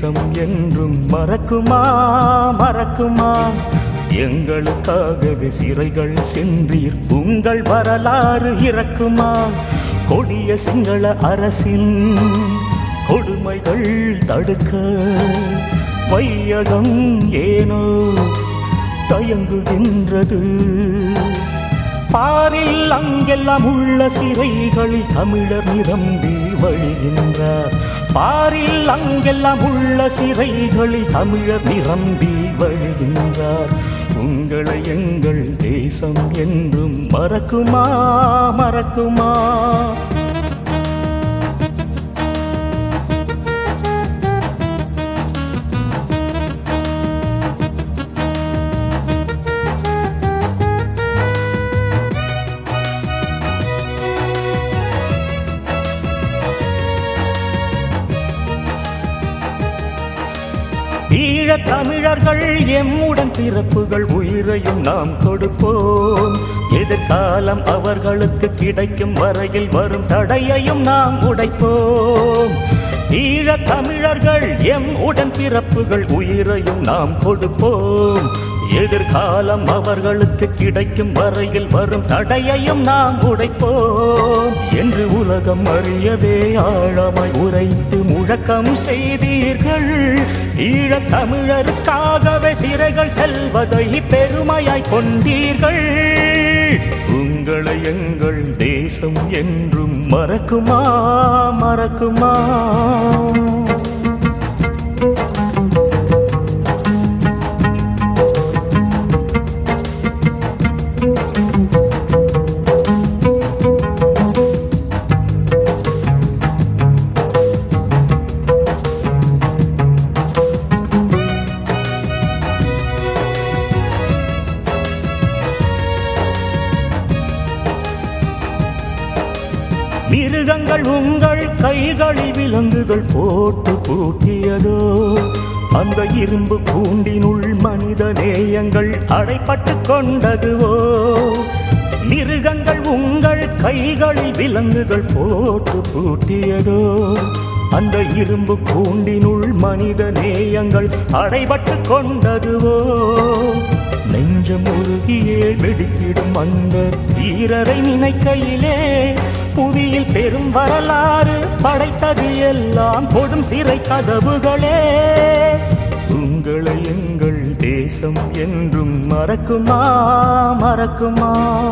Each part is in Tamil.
தேசம் என்றும் மறக்குமா மறக்குமா எங்களுக்காகவே சிறைகள் சென்றீர் உங்கள் வரலாறு இறக்குமா கொடிய சிங்கள அரசின் கொடுமைகள் தடுக்க வையகம் ஏனோ தயங்குகின்றது பாரில் அங்கெல்லாம் உள்ள சிறைகளில் தமிழர் நிரம்பி வழிகின்றார் பாரில் அங்கெல்லாம் உள்ள சிறைகளில் தமிழர் நிரம்பி வழிகின்றார் உங்களை எங்கள் தேசம் என்றும் மறக்குமா மறக்குமா ஈழத் தமிழர்கள் எம்முடன் பிறப்புகள் உயிரையும் நாம் கொடுப்போம் எதிர்காலம் அவர்களுக்கு கிடைக்கும் வரையில் வரும் தடையையும் நாம் உடைப்போம் ஈழத் தமிழர்கள் எம் உடன் பிறப்புகள் உயிரையும் நாம் கொடுப்போம் எதிர்காலம் அவர்களுக்கு கிடைக்கும் வரையில் வரும் தடையையும் நாம் உடைப்போம் என்று உலகம் அறியவே ஆழமாய் உரைத்து முழக்கம் செய்தீர்கள் ஈழத் தமிழருக்காகவே சிறைகள் செல்வதை பெருமையாய் கொண்டீர்கள் உங்களை எங்கள் தேசம் என்றும் மறக்குமா மறக்குமா மிருகங்கள் உங்கள் கைகளில் விலங்குகள் போட்டு பூட்டியதோ அந்த இரும்பு கூண்டினுள் மனித நேயங்கள் அடைப்பட்டு கொண்டதுவோ மிருகங்கள் உங்கள் கைகளில் விலங்குகள் போட்டு பூட்டியதோ அந்த இரும்பு கூண்டினுள் மனித நேயங்கள் அடைபட்டு கொண்டதுவோ நெஞ்சம் உருகியே வெடித்திடும் அந்த வீரரை நினைக்கையிலே புவியில் பெரும் வரலாறு படைத்தது எல்லாம் கொடும் சிறை கதவுகளே உங்களை எங்கள் தேசம் என்றும் மறக்குமா மறக்குமா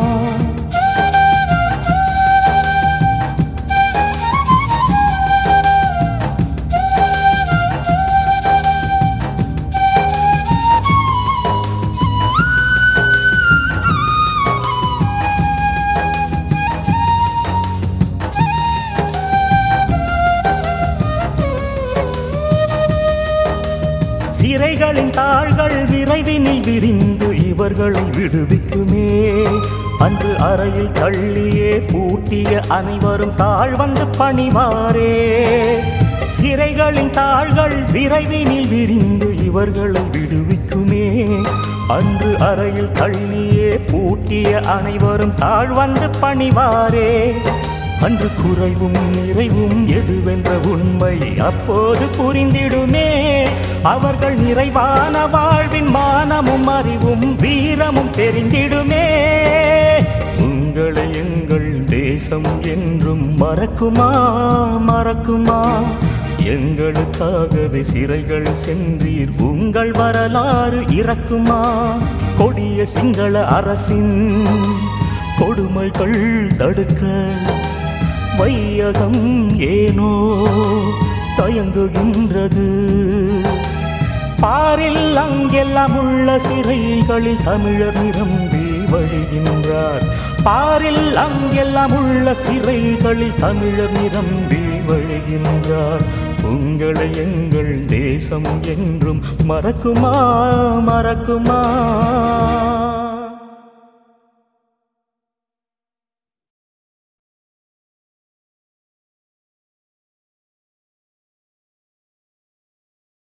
சிறைகளின் தாள்கள் விரைவினில் விரிந்து இவர்களை விடுவிக்குமே அன்று அறையில் தள்ளியே பூட்டிய அனைவரும் தாழ் வந்து பணிவாரே சிறைகளின் தாள்கள் விரைவினில் விரிந்து இவர்களை விடுவிக்குமே அன்று அறையில் தள்ளியே பூட்டிய அனைவரும் தாழ் வந்து பணிவாரே அன்று குறைவும் நிறைவும் எதுவென்ற உண்மை அப்போது புரிந்திடுமே அவர்கள் நிறைவான வாழ்வின் மானமும் அறிவும் வீரமும் தெரிந்திடுமே உங்களை எங்கள் தேசம் என்றும் மறக்குமா மறக்குமா எங்களுக்காகவே சிறைகள் சென்றீர் உங்கள் வரலாறு இறக்குமா கொடிய சிங்கள அரசின் கொடுமைகள் தடுக்க வையகம் ஏனோ தயங்குகின்றது பாரில் அங்கெல்லாம் உள்ள சிறைகளில் தமிழர் நிரம்பி வழிகின்றார் பாரில் அங்கெல்லாம் உள்ள சிறைகளில் தமிழர் நிரம்பி வழிகின்றார் உங்களை எங்கள் தேசம் என்றும் மறக்குமா மறக்குமா